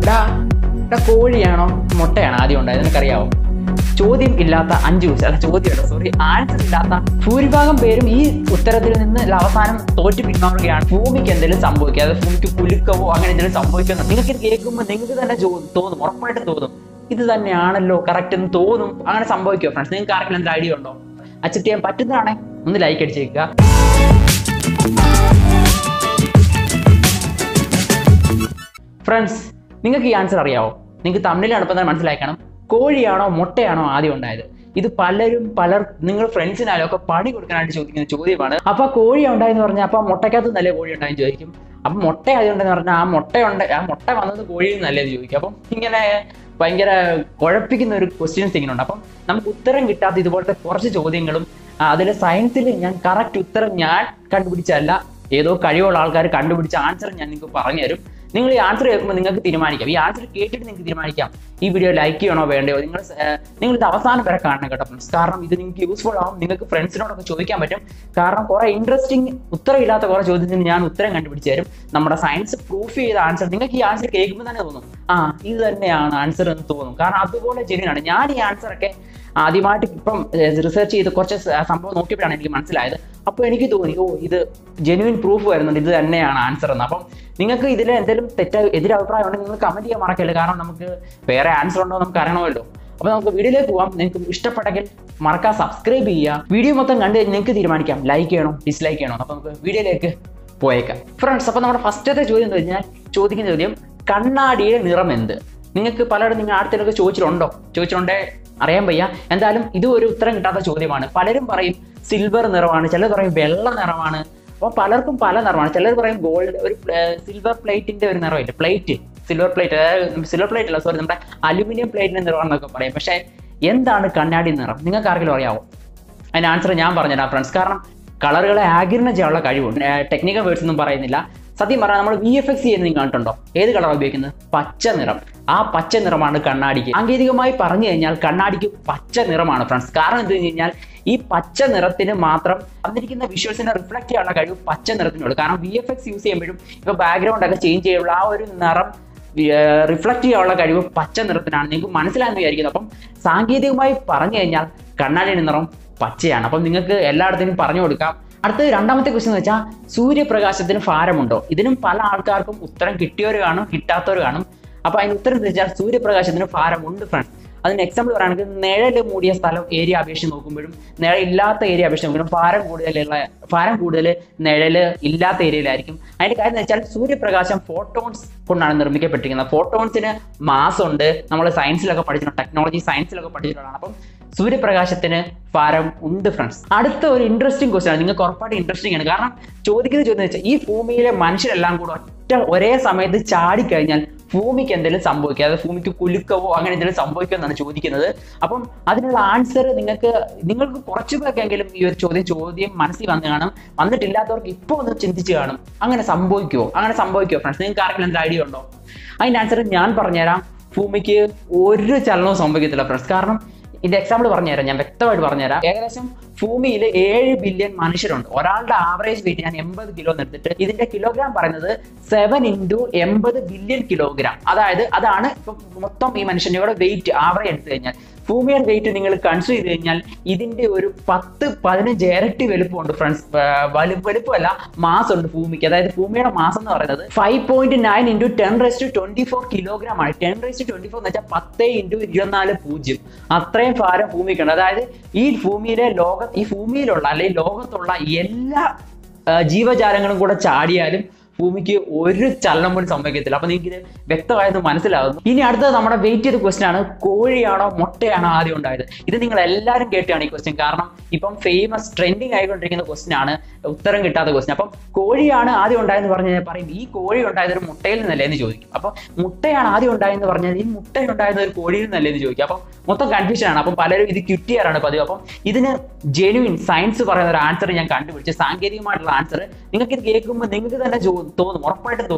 ഡാ ഡാ കോഴിയാണോ മുട്ടയാണോ ആദ്യം ഉണ്ടായത് നിനക്കറിയാവോ ചോദ്യം ഇല്ലാത്ത അഞ്ച് ക്വസ്റ്റ്യൻ അല്ല ചോദ്യമല്ല സോറി ആൻസർ ഇല്ലാത്ത ഭൂരിഭാഗം പേരും ഈ ഉത്തരത്തിൽ നിന്ന് അവസാനം തോറ്റു പിന്മാറുകയാണ് ഭൂമിക്ക് എന്തെങ്കിലും സംഭവിക്കുക അതായത് ഭൂമിക്ക് കുലുക്കവോ അങ്ങനെ എന്തെങ്കിലും സംഭവിക്കുന്നു നിങ്ങൾക്ക് ഇത് കേൾക്കുമ്പോൾ നിങ്ങൾക്ക് തന്നെ ചോ- തോന്നും ഉറപ്പായിട്ടും തോന്നും ഇത് തന്നെയാണല്ലോ കറക്റ്റ് എന്ന് തോന്നും അങ്ങനെ സംഭവിക്കുമോ ഫ്രണ്ട്സ് നിങ്ങൾക്ക് ആർക്കെങ്കിലും എന്തെങ്കിലും ഐഡിയ ഉണ്ടോ അക്സെപ്റ്റ് ചെയ്യാൻ പറ്റുന്നതാണെ ഒന്ന് ലൈക്ക് അടിച്ചേക്കുക ഫ്രണ്ട്സ് നിങ്ങൾക്ക് ഈ ആൻസർ അറിയാവോ നിങ്ങൾക്ക് തമ്മിൽ അടുപ്പം മനസ്സിലാക്കണം കോഴിയാണോ മുട്ടയാണോ ആദ്യം ഉണ്ടായത് ഇത് പലരും പലർ നിങ്ങൾ ഫ്രണ്ട്സിനായാലും ഒക്കെ പണി കൊടുക്കാനായിട്ട് ചോദിക്കുന്ന ചോദ്യമാണ് അപ്പൊ കോഴി ഉണ്ടായെന്ന് പറഞ്ഞാൽ അപ്പൊ മുട്ടക്കകത്ത് നല്ല കോഴി ഉണ്ടായെന്ന് ചോദിക്കും അപ്പൊ മുട്ട ആയതുകൊണ്ടെന്ന് പറഞ്ഞാൽ ആ മുട്ട ഉണ്ട് ആ മുട്ട വന്നത് കോഴിയിൽ നല്ലത് ചോദിക്കും അപ്പം ഇങ്ങനെ ഭയങ്കര കുഴപ്പിക്കുന്ന ഒരു ക്വസ്റ്റ്യൻസ് ഇങ്ങനെ ഉണ്ട് അപ്പം നമുക്ക് ഉത്തരം കിട്ടാത്ത ഇതുപോലത്തെ കുറച്ച് ചോദ്യങ്ങളും അതിൽ സയൻസിൽ ഞാൻ കറക്റ്റ് ഉത്തരം ഞാൻ കണ്ടുപിടിച്ചല്ല ഏതോ കഴിവുള്ള ആൾക്കാർ കണ്ടുപിടിച്ച ആൻസർ ഞാൻ നിങ്ങൾക്ക് പറഞ്ഞു തരും നിങ്ങൾ ഈ ആൻസർ കേൾക്കുമ്പോൾ നിങ്ങൾക്ക് തീരുമാനിക്കാം ഈ ആൻസർ കേട്ടിട്ട് നിങ്ങൾക്ക് തീരുമാനിക്കാം ഈ വീഡിയോ ലൈക്ക് ചെയ്യണോ വേണ്ടയോ നിങ്ങൾ ഏർ, നിങ്ങൾ ഇത് അവസാനം വരെ കാണണം കേട്ടോ ഫ്രണ്ട്സ് കാരണം ഇത് നിങ്ങൾക്ക് യൂസ്ഫുൾ ആവും നിങ്ങൾക്ക് ഫ്രണ്ട്സിനോടൊക്കെ ചോദിക്കാൻ പറ്റും കാരണം കുറെ ഇൻട്രസ്റ്റിംഗ് ഉത്തരമില്ലാത്ത കുറെ ചോദ്യത്തിന് ഞാൻ ഉത്തരം കണ്ടുപിടിച്ച് തരും നമ്മുടെ സയൻസ് പ്രൂഫ് ചെയ്ത ആൻസർ നിങ്ങൾക്ക് ഈ ആൻസർ കേൾക്കുമ്പോൾ തന്നെ തോന്നും ആ ഇത് തന്നെയാണ് ആൻസർ എന്ന് തോന്നും കാരണം അതുപോലെ ജെന്യൂനാണ് ഞാൻ ഈ ആൻസർ ഒക്കെ ആദ്യമായിട്ട് ഇപ്പം റിസർച്ച് ചെയ്ത് കുറച്ച് സ- സംഭവം നോക്കിയപ്പോഴാണ് എനിക്ക് മനസ്സിലായത് അപ്പോൾ എനിക്ക് തോന്നി ഓ ഇത് ജെന്യൂൻ പ്രൂഫ് വരുന്നുണ്ട് ഇത് തന്നെയാണ് ആൻസർ എന്ന് അപ്പം നിങ്ങൾക്ക് ഇതിൽ എന്തെങ്കിലും തെറ്റ എതിരഭിപ്രായം ഉണ്ടെങ്കിൽ നിങ്ങൾ കമന്റ് ചെയ്യാൻ മറക്കല്ലേ കാരണം നമുക്ക് വേറെ ആൻസർ ഉണ്ടോ എന്ന് നമുക്ക് അറിയണമല്ലോ അപ്പോൾ നമുക്ക് വീഡിയോയിലേക്ക് പോവാം നിങ്ങൾക്ക് ഇഷ്ടപ്പെട്ടെങ്കിൽ മറക്കാൻ സബ്സ്ക്രൈബ് ചെയ്യുക വീഡിയോ മൊത്തം കണ്ടു കഴിഞ്ഞ് നിങ്ങൾക്ക് തീരുമാനിക്കാം ലൈക്ക് ചെയ്യണോ ഡിസ്ലൈക്ക് ചെയ്യണോ അപ്പോൾ നമുക്ക് വീഡിയോയിലേക്ക് പോയേക്കാം ഫ്രണ്ട്സ് അപ്പോൾ നമ്മുടെ ഫസ്റ്റത്തെ ചോദ്യം എന്ന് കഴിഞ്ഞാൽ ചോദിക്കുന്ന ചോദ്യം കണ്ണാടിയുടെ നിറം എന്ത് നിങ്ങൾക്ക് പലരും നിങ്ങൾ ആർത്തിലൊക്കെ ചോദിച്ചിട്ടുണ്ടോ ചോദിച്ചിട്ടുണ്ടേ അറിയാൻ വയ്യ എന്തായാലും ഇത് ഒരു ഉത്തരം കിട്ടാത്ത ചോദ്യമാണ് പലരും പറയും സിൽവർ നിറമാണ് ചിലർ പറയും വെള്ള നിറമാണ് അപ്പോൾ പലർക്കും പല നിറമാണ് ചിലർ പറയും ഗോൾഡ് ഒരു സിൽവർ പ്ലേറ്റിന്റെ ഒരു നിറമില്ല പ്ലേറ്റ് സിൽവർ പ്ലേറ്റ് അതായത് സിൽവർ പ്ലേറ്റ് അല്ല സോറി നമ്മുടെ അലുമിനിയം പ്ലേറ്റിന്റെ നിറമാണെന്നൊക്കെ പറയും പക്ഷേ എന്താണ് കണ്ണാടി നിറം നിങ്ങൾക്ക് ആർക്കെങ്കിലും അറിയാവോ അതിന്റെ ആൻസർ ഞാൻ പറഞ്ഞുതരാം ഫ്രണ്ട്സ് കാരണം കളറുകളെ ആകിരണം ചെയ്യാനുള്ള കഴിവുണ്ട് ടെക്നിക്കൽ വേർഡ്സ് ഒന്നും പറയുന്നില്ല സത്യം പറഞ്ഞാൽ നമ്മൾ വി എഫ് എക്സ് ചെയ്യുന്ന നിങ്ങൾ കണ്ടിട്ടുണ്ടോ ഏത് കളറാണ് ഉപയോഗിക്കുന്നത് പച്ച നിറം ആ പച്ച നിറമാണ് കണ്ണാടിക്ക് സാങ്കേതികമായി പറഞ്ഞു കഴിഞ്ഞാൽ കണ്ണാടിക്ക് പച്ച നിറമാണ് ഫ്രണ്ട്സ് കാരണം എന്ത് കഴിഞ്ഞാൽ ഈ പച്ച നിറത്തിന് മാത്രം വന്നിരിക്കുന്ന വിഷ്വൽസിനെ റിഫ്ലക്ട് ചെയ്യാനുള്ള കഴിവ് പച്ച നിറത്തിനുള്ളൂ കാരണം വി എഫ് എക്സ് യൂസ് ചെയ്യുമ്പോഴും ഇപ്പൊ ബാക്ക്ഗ്രൗണ്ട് ഒക്കെ ചേഞ്ച് ചെയ്യുമ്പോൾ ആ ഒരു നിറം റിഫ്ലക്ട് ചെയ്യാനുള്ള കഴിവ് പച്ച നിറത്തിനാണ് നിങ്ങൾക്ക് മനസ്സിലായെന്ന് വിചാരിക്കുന്നത് അപ്പം സാങ്കേതികമായി പറഞ്ഞു കഴിഞ്ഞാൽ കണ്ണാടിയുടെ നിറം പച്ചയാണ് അപ്പം നിങ്ങൾക്ക് എല്ലായിടത്തിനും പറഞ്ഞു കൊടുക്കാം അടുത്ത രണ്ടാമത്തെ ക്വസ്റ്റ്യൻ എന്ന് വെച്ചാൽ സൂര്യപ്രകാശത്തിന് ഭാരമുണ്ടോ ഇതിനും പല ആൾക്കാർക്കും ഉത്തരം കിട്ടിയവർ കാണും കിട്ടാത്തവർ കാണും അപ്പൊ അതിന് ഉത്തരം എന്ന് വെച്ചാൽ സൂര്യപ്രകാശത്തിന് ഭാരമുണ്ട് ഫ്രണ്ട് അതിന് എക്സാമ്പിൾ പറയുകയാണെങ്കിൽ നിഴല് മൂടിയ സ്ഥലം ഏരിയ അപേക്ഷിച്ച് നോക്കുമ്പോഴും നിഴലില്ലാത്ത ഏരിയ അപേക്ഷിച്ച് നോക്കുമ്പോഴും ഭാരം കൂടുതലുള്ള ഭാരം കൂടുതൽ നിഴല് ഇല്ലാത്ത ഏരിയയിലായിരിക്കും അതിന്റെ കാര്യം എന്ന് വെച്ചാൽ സൂര്യപ്രകാശം ഫോട്ടോൺസ് കൊണ്ടാണ് നിർമ്മിക്കപ്പെട്ടിരിക്കുന്നത് ഫോട്ടോൺസിന് മാസ് ഉണ്ട് നമ്മൾ സയൻസിലൊക്കെ പഠിച്ചിട്ടുണ്ട് ടെക്നോളജി സയൻസിലൊക്കെ പഠിച്ചിട്ടുള്ളതാണ് അപ്പം സൂര്യപ്രകാശത്തിന് ഭാരം ഉണ്ട് ഫ്രണ്ട്സ് അടുത്ത ഒരു ഇൻട്രസ്റ്റിംഗ് ക്വസ്റ്റ്യൻ ആണ് നിങ്ങൾക്ക് ഉറപ്പായിട്ട് ഇൻട്രസ്റ്റിംഗ് ആണ് കാരണം ചോദിക്കുന്ന ചോദ്യം എന്ന് വെച്ചാൽ ഈ ഭൂമിയിലെ മനുഷ്യരെല്ലാം കൂടെ ഒറ്റ ഒരേ സമയത്ത് ചാടിക്കഴിഞ്ഞാൽ ഭൂമിക്ക് എന്തെങ്കിലും സംഭവിക്കുക അതായത് ഭൂമിക്ക് കുലുക്കവോ അങ്ങനെ എന്തെങ്കിലും സംഭവിക്കുമോ എന്നാണ് ചോദിക്കുന്നത് അപ്പം അതിനുള്ള ആൻസർ നിങ്ങൾക്ക് നിങ്ങൾക്ക് കുറച്ചു പേർക്കെങ്കിലും ഈ ഒരു ചോദ്യം ചോദ്യം മനസ്സിൽ വന്ന് കാണും വന്നിട്ടില്ലാത്തവർക്ക് ഇപ്പോൾ ഒന്ന് ചിന്തിച്ച് കാണും അങ്ങനെ സംഭവിക്കുമോ അങ്ങനെ സംഭവിക്കുമോ ഫ്രണ്ട്സ് നിങ്ങൾക്ക് ആർക്കെങ്കിലും എന്ത് ഐഡിയ ഉണ്ടോ അതിന്റെ ആൻസർ ഞാൻ പറഞ്ഞുതരാം ഭൂമിക്ക് ഒരു ചലനവും സംഭവിക്കത്തില്ല ഫ്രണ്ട്സ് കാരണം ഇതിന്റെ എക്സാമ്പിൾ പറഞ്ഞുതരാം ഞാൻ വ്യക്തമായിട്ട് പറഞ്ഞുതരാം ഏകദേശം ഭൂമിയിൽ ഏഴ് ബില്യൺ മനുഷ്യരുണ്ട് ഒരാളുടെ ആവറേജ് വെയിറ്റ് ഞാൻ എൺപത് കിലോ എടുത്തിട്ട് ഇതിന്റെ കിലോഗ്രാം പറയുന്നത് സെവൻ ഇൻറ്റു എൺപത് ബില്യൺ കിലോഗ്രാം അതായത് അതാണ് ഇപ്പൊ മൊത്തം ഈ മനുഷ്യന്റെ കൂടെ വെയിറ്റ് ആവറേജ് എടുത്തു കഴിഞ്ഞാൽ ഭൂമിയുടെ വെയിറ്റ് നിങ്ങൾ കൺസിഡർ ചെയ്ത് കഴിഞ്ഞാൽ ഇതിന്റെ ഒരു പത്ത് പതിനഞ്ച് ഇരട്ടി വലുപ്പമുണ്ട് ഫ്രണ്ട്സ് വലു വലുപ്പമല്ല മാസം ഉണ്ട് ഭൂമിക്ക് അതായത് ഭൂമിയുടെ മാസം എന്ന് പറയുന്നത് five point nine into ten raise to twenty four kilogram ആണ് ten raise to twenty four എന്ന് വെച്ചാൽ പത്ത് ഇൻറ്റു ഇരുപത്തിനാല് പൂജ്യം അത്രയും ഭാരം ഭൂമിക്കുണ്ട് അതായത് ഈ ഭൂമിയിലെ ലോക ഈ ഭൂമിയിലുള്ള അല്ലെങ്കിൽ ലോകത്തുള്ള എല്ലാ ആ, ജീവജാലങ്ങളും കൂടെ ചാടിയാലും ഭൂമിക്ക് ഒരു ചലനം പോലും സംഭവിക്കത്തില്ല അപ്പൊ നിങ്ങൾക്ക് ഇത് വ്യക്തമായത് മനസ്സിലാകുന്നു ഇനി അടുത്തത് നമ്മുടെ വെയിറ്റ് ചെയ്ത ക്വസ്റ്റൻ ആണ് കോഴിയാണോ മുട്ടയാണോ ആദ്യം ഉണ്ടായത് ഇത് നിങ്ങൾ എല്ലാവരും കേട്ടാണ് ഈ ക്വസ്റ്റ്യൻ കാരണം ഇപ്പം ഫേമസ് ട്രെൻഡിങ് ആയിക്കൊണ്ടിരിക്കുന്ന ക്വസ്റ്റൻ ആണ് ഉത്തരം കിട്ടാത്ത ക്വസ്റ്റൻ അപ്പം കോഴിയാണ് ആദ്യം ഉണ്ടായെന്ന് പറഞ്ഞു കഴിഞ്ഞാൽ പറയും ഈ കോഴി ഉണ്ടായത് ഒരു മുട്ടയിൽ നിന്നല്ലേ എന്ന് ചോദിക്കും അപ്പൊ മുട്ടയാണ് ആദ്യം ഉണ്ടായെന്ന് പറഞ്ഞാൽ ഈ മുട്ട ഉണ്ടായത് ഒരു കോഴിയിൽ നിന്നല്ലേ എന്ന് ചോദിക്കും അപ്പം മൊത്തം കൺഫ്യൂഷൻ ആണ് അപ്പം പലരും ഇത് ക്വിറ്റ് ചെയ്യാറാണ് പതിവ് അപ്പം ഇതിന് ജെനുവിൻ സയൻസ് പറയുന്ന ഒരു ആൻസർ ഞാൻ കണ്ടുപിടിച്ച് സാങ്കേതികമായിട്ടുള്ള ആൻസർ നിങ്ങൾക്ക് ഇത് കേൾക്കുമ്പോൾ നിങ്ങൾക്ക് തന്നെ ചോ- തോന്നും ഉറപ്പായിട്ടും തോന്നും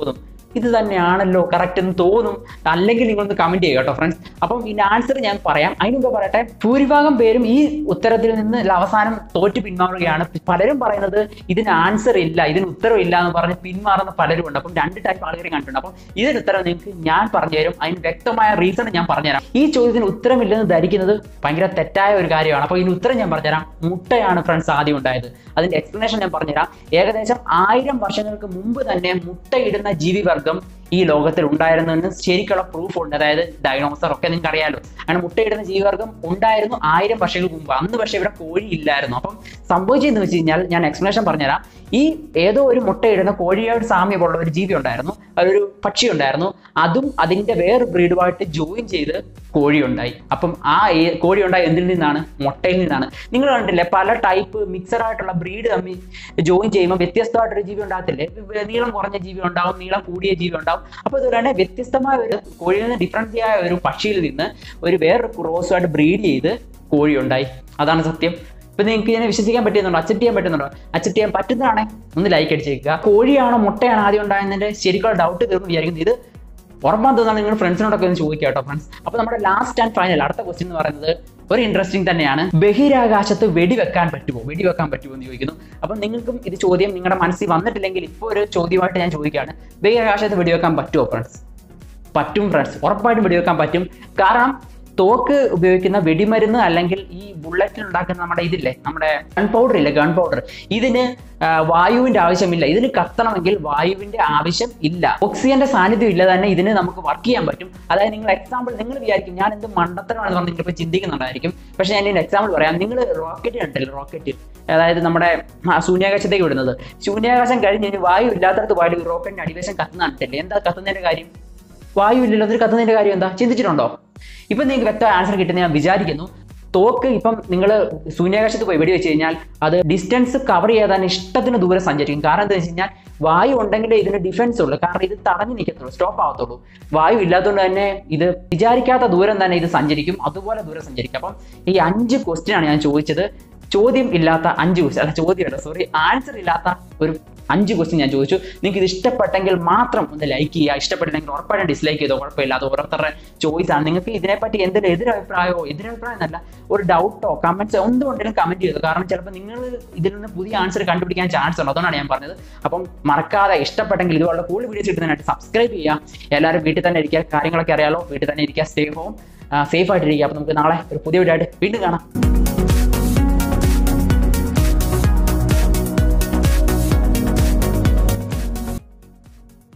ഇത് തന്നെയാണല്ലോ കറക്റ്റ് എന്ന് തോന്നും അല്ലെങ്കിൽ നിങ്ങളൊന്ന് കമന്റ് ചെയ്യുക കേട്ടോ ഫ്രണ്ട്സ് അപ്പം ഇതിന്റെ ആൻസർ ഞാൻ പറയാം അതിന് മുമ്പ് പറയട്ടെ ഭൂരിഭാഗം പേരും ഈ ഉത്തരത്തിൽ നിന്ന് അവസാനം തോറ്റ് പിന്മാറുകയാണ് പലരും പറയുന്നത് ഇതിന് ആൻസർ ഇല്ല ഇതിന് ഉത്തരം ഇല്ല എന്ന് പറഞ്ഞ് പിന്മാറുന്ന പലരും ഉണ്ട് അപ്പം രണ്ട് ടൈപ്പ് ആളുകളെ കണ്ടിട്ടുണ്ട് അപ്പം ഇതിന് ഉത്തരം നിങ്ങൾക്ക് ഞാൻ പറഞ്ഞുതരും അതിന് വ്യക്തമായ റീസൺ ഞാൻ പറഞ്ഞുതരാം ഈ ചോദ്യത്തിന് ഉത്തരമില്ലെന്ന് ധരിക്കുന്നത് ഭയങ്കര തെറ്റായ ഒരു കാര്യമാണ് അപ്പോൾ ഇതിന് ഉത്തരം ഞാൻ പറഞ്ഞുതരാം മുട്ടയാണ് ഫ്രണ്ട്സ് ആദ്യം ഉണ്ടായത് അതിന്റെ എക്സ്പ്ലനേഷൻ ഞാൻ പറഞ്ഞുതരാം ഏകദേശം ആയിരം വർഷങ്ങൾക്ക് മുമ്പ് തന്നെ മുട്ടയിടുന്ന ജീവിവർഗം ഈ ലോകത്തിൽ ഉണ്ടായിരുന്നെന്ന് ശരിക്കുള്ള പ്രൂഫ് ഉണ്ട് അതായത് ഡൈനോസർ ഒക്കെ നിങ്ങൾക്ക് അറിയാലോ അങ്ങനെ മുട്ടയിടുന്ന ജീവിവർഗം ഉണ്ടായിരുന്നു ആയിരം വർഷങ്ങൾക്ക് മുമ്പ് അന്ന് പക്ഷേ ഇവിടെ കോഴി ഇല്ലായിരുന്നു അപ്പം സംഭവിച്ചതെന്ന് വെച്ച് കഴിഞ്ഞാൽ ഞാൻ എക്സ്പ്ലനേഷൻ പറഞ്ഞുതരാം ഈ ഏതോ ഒരു മുട്ടയിടുന്ന കോഴിയോട് സാമ്യമുള്ള ഒരു ജീവി ഉണ്ടായിരുന്നു അതൊരു പക്ഷി ഉണ്ടായിരുന്നു അതും അതിന്റെ വേറെ ബ്രീഡുമായിട്ട് ജോയിൻ ചെയ്ത് കോഴി ഉണ്ടായി അപ്പം ആ ഏ- കോഴി ഉണ്ടായി എന്തിൽ നിന്നാണ് മുട്ടയിൽ നിന്നാണ് നിങ്ങൾ കണ്ടില്ലേ പല ടൈപ്പ് മിക്സഡ് ആയിട്ടുള്ള ബ്രീഡ് തമ്മിൽ ജോയിൻ ചെയ്യുമ്പോൾ വ്യത്യസ്തമായിട്ടൊരു ജീവി ഉണ്ടാകത്തില്ലേ വ- നീളം കുറഞ്ഞ ജീവി ഉണ്ടാവും നീളം കൂടിയ ജീവി ഉണ്ടാവും അപ്പോൾ അതുപോലെ തന്നെ വ്യത്യസ്തമായ ഒരു കോഴിയിൽ നിന്ന് ഡിഫറൻസ് ആയ ഒരു പക്ഷിയിൽ നിന്ന് ഒരു വേറൊരു ക്രോസുമായിട്ട് ബ്രീഡ് ചെയ്ത് കോഴി ഉണ്ടായി അതാണ് സത്യം ഇപ്പൊ നിങ്ങൾക്ക് ഇതിനെ വിശ്വസിക്കാൻ പറ്റുന്നുണ്ടോ അക്സെപ്റ്റ് ചെയ്യാൻ പറ്റുന്നുണ്ടോ അക്സെപ്റ്റ് ചെയ്യാൻ പറ്റുന്നതാണെ ഒന്ന് ലൈക്ക് അടിച്ചേക്കുക കോഴിയാണോ മുട്ടയാണോ ആദ്യം ഉണ്ടായതിന്റെ ശരിക്കുള്ള ഡൗട്ട് തീർന്നു വിചാരിക്കുന്നത് ഇത് ഉറപ്പാൻ തോന്നാണ് നിങ്ങൾ ഫ്രണ്ട്സിനോടൊക്കെ ഒന്ന് ചോദിക്കുക കേട്ടോ ഫ്രണ്ട്സ് അപ്പൊ നമ്മുടെ ലാസ്റ്റ് ആൻഡ് ഫൈനൽ അടുത്ത ക്വസ്റ്റ്യൻ എന്ന് പറയുന്നത് ഒരു ഇൻട്രസ്റ്റിംഗ് തന്നെയാണ് ബഹിരാകാശത്ത് വെടിവെക്കാൻ പറ്റുമോ വെടിവെക്കാൻ പറ്റുമോ എന്ന് ചോദിക്കുന്നു അപ്പം നിങ്ങൾക്കും ഇത് ചോദ്യം നിങ്ങളുടെ മനസ്സിൽ വന്നിട്ടില്ലെങ്കിൽ ഇപ്പോൾ ഒരു ചോദ്യമായിട്ട് ഞാൻ ചോദിക്കുകയാണ് ബഹിരാകാശത്ത് വെടിവെക്കാൻ പറ്റുമോ ഫ്രണ്ട്സ് പറ്റും ഫ്രണ്ട്സ് ഉറപ്പായിട്ടും വെടിവെക്കാൻ പറ്റും കാരണം തോക്ക് ഉപയോഗിക്കുന്ന വെടിമരുന്ന് അല്ലെങ്കിൽ ഈ ബുള്ളറ്റിൽ ഉണ്ടാക്കുന്ന നമ്മുടെ ഇതില്ലേ നമ്മുടെ ഗൺ പൗഡർ ഇല്ലേ ഗൺ പൗഡർ ഇതിന് ആ, വായുവിന്റെ ആവശ്യമില്ല ഇതിന് കത്തണമെങ്കിൽ വായുവിന്റെ ആവശ്യം ഇല്ല ഓക്സിജന്റെ സാന്നിധ്യം ഇല്ല തന്നെ ഇതിന് നമുക്ക് വർക്ക് ചെയ്യാൻ പറ്റും അതായത് നിങ്ങൾ എക്സാമ്പിൾ നിങ്ങൾ വിചാരിക്കും ഞാൻ എന്ത് മണ്ടത്തരമാണെന്ന് പറഞ്ഞ് നിങ്ങളിപ്പോൾ ചിന്തിക്കുന്നുണ്ടായിരിക്കും പക്ഷേ ഞാൻ ഇതിന് എക്സാമ്പിൾ പറയാം നിങ്ങൾ റോക്കറ്റ് കണ്ടില്ലേ റോക്കറ്റ് അതായത് നമ്മുടെ ആ, ശൂന്യാകാശത്തേക്ക് വിടുന്നത് ശൂന്യാകാശം കഴിഞ്ഞ് ഇനി വായു ഇല്ലാത്തടത്ത് വായു റോക്കറ്റിന്റെ അടിവശം കത്തുന്ന കണ്ടില്ലേ എന്താ കത്തുന്നതിന്റെ കാര്യം വായു ഇല്ലല്ലോ അതിന് കത്തുന്നതിന്റെ കാര്യം എന്താ ചിന്തിച്ചിട്ടുണ്ടോ ഇപ്പൊ നിങ്ങൾക്ക് വ്യക്തമായ ആൻസർ കിട്ടുന്ന ഞാൻ വിചാരിക്കുന്നു തോക്ക് ഇപ്പം നിങ്ങൾ ശൂന്യാകാശത്ത് പോയി വെടിവെച്ച് കഴിഞ്ഞാൽ അത് ഡിസ്റ്റൻസ് കവർ ചെയ്യാൻ ഇഷ്ടത്തിന് ദൂരം സഞ്ചരിക്കും കാരണം എന്താ വെച്ച് കഴിഞ്ഞാൽ വായു ഉണ്ടെങ്കിലേ ഇതിന് ഡിഫൻസ് ഉള്ളൂ കാരണം ഇത് തടഞ്ഞു നിൽക്കത്തുള്ളൂ സ്റ്റോപ്പ് ആവത്തുള്ളൂ വായു ഇല്ലാത്തതുകൊണ്ട് തന്നെ ഇത് വിചാരിക്കാത്ത ദൂരം തന്നെ ഇത് സഞ്ചരിക്കും അതുപോലെ ദൂരം സഞ്ചരിക്കും അപ്പം ഈ അഞ്ച് ക്വസ്റ്റ്യൻ ആണ് ഞാൻ ചോദിച്ചത് ചോദ്യം ഇല്ലാത്ത അഞ്ച് ക്വസ്റ്റ്യൻ അല്ല ചോദ്യമല്ല സോറി ആൻസർ ഇല്ലാത്ത ഒരു അഞ്ച് ക്വസ്റ്റ്യൻ ഞാൻ ചോദിച്ചു നിങ്ങൾക്ക് ഇത് ഇഷ്ടപ്പെട്ടെങ്കിൽ മാത്രം ഒന്ന് ലൈക്ക് ചെയ്യുക ഇഷ്ടപ്പെട്ടില്ലെങ്കിൽ ഉറപ്പായിട്ടും ഡിസ്ലൈക്ക് ചെയ്തോ കുഴപ്പമില്ല അത് ഓരോരുത്തരുടെ ചോയ്സ് ആണ് നിങ്ങൾക്ക് ഇതിനെപ്പറ്റി എന്തെങ്കിലും എതിരഭിപ്രായമോ എതിരഭിപ്രായം എന്നല്ല ഒരു ഡൗട്ടോ കമന്റ്സ് എന്തുകൊണ്ടെങ്കിലും കമന്റ് ചെയ്തു കാരണം ചിലപ്പോൾ നിങ്ങൾ ഇതിൽ നിന്ന് പുതിയ ആൻസർ കണ്ടുപിടിക്കാൻ ചാൻസ് ഉണ്ട് അതുകൊണ്ടാണ് ഞാൻ പറഞ്ഞത് അപ്പം മറക്കാതെ ഇഷ്ടപ്പെട്ടെങ്കിൽ ഇതുപോലെ കൂടുതൽ വീഡിയോസ് കിട്ടുന്നതിനായിട്ട് സബ്സ്ക്രൈബ് ചെയ്യുക എല്ലാവരും വീട്ടിൽ തന്നെ ഇരിക്കുക കാര്യങ്ങളൊക്കെ അറിയാലോ വീട്ടിൽ തന്നെ ഇരിക്കുക സേഫ് ഹോം സേഫ് ആയിട്ടിരിക്കുക അപ്പോൾ നമുക്ക് നാളെ ഒരു പുതിയ വീഡിയോ ആയിട്ട് വീണ്ടും കാണാം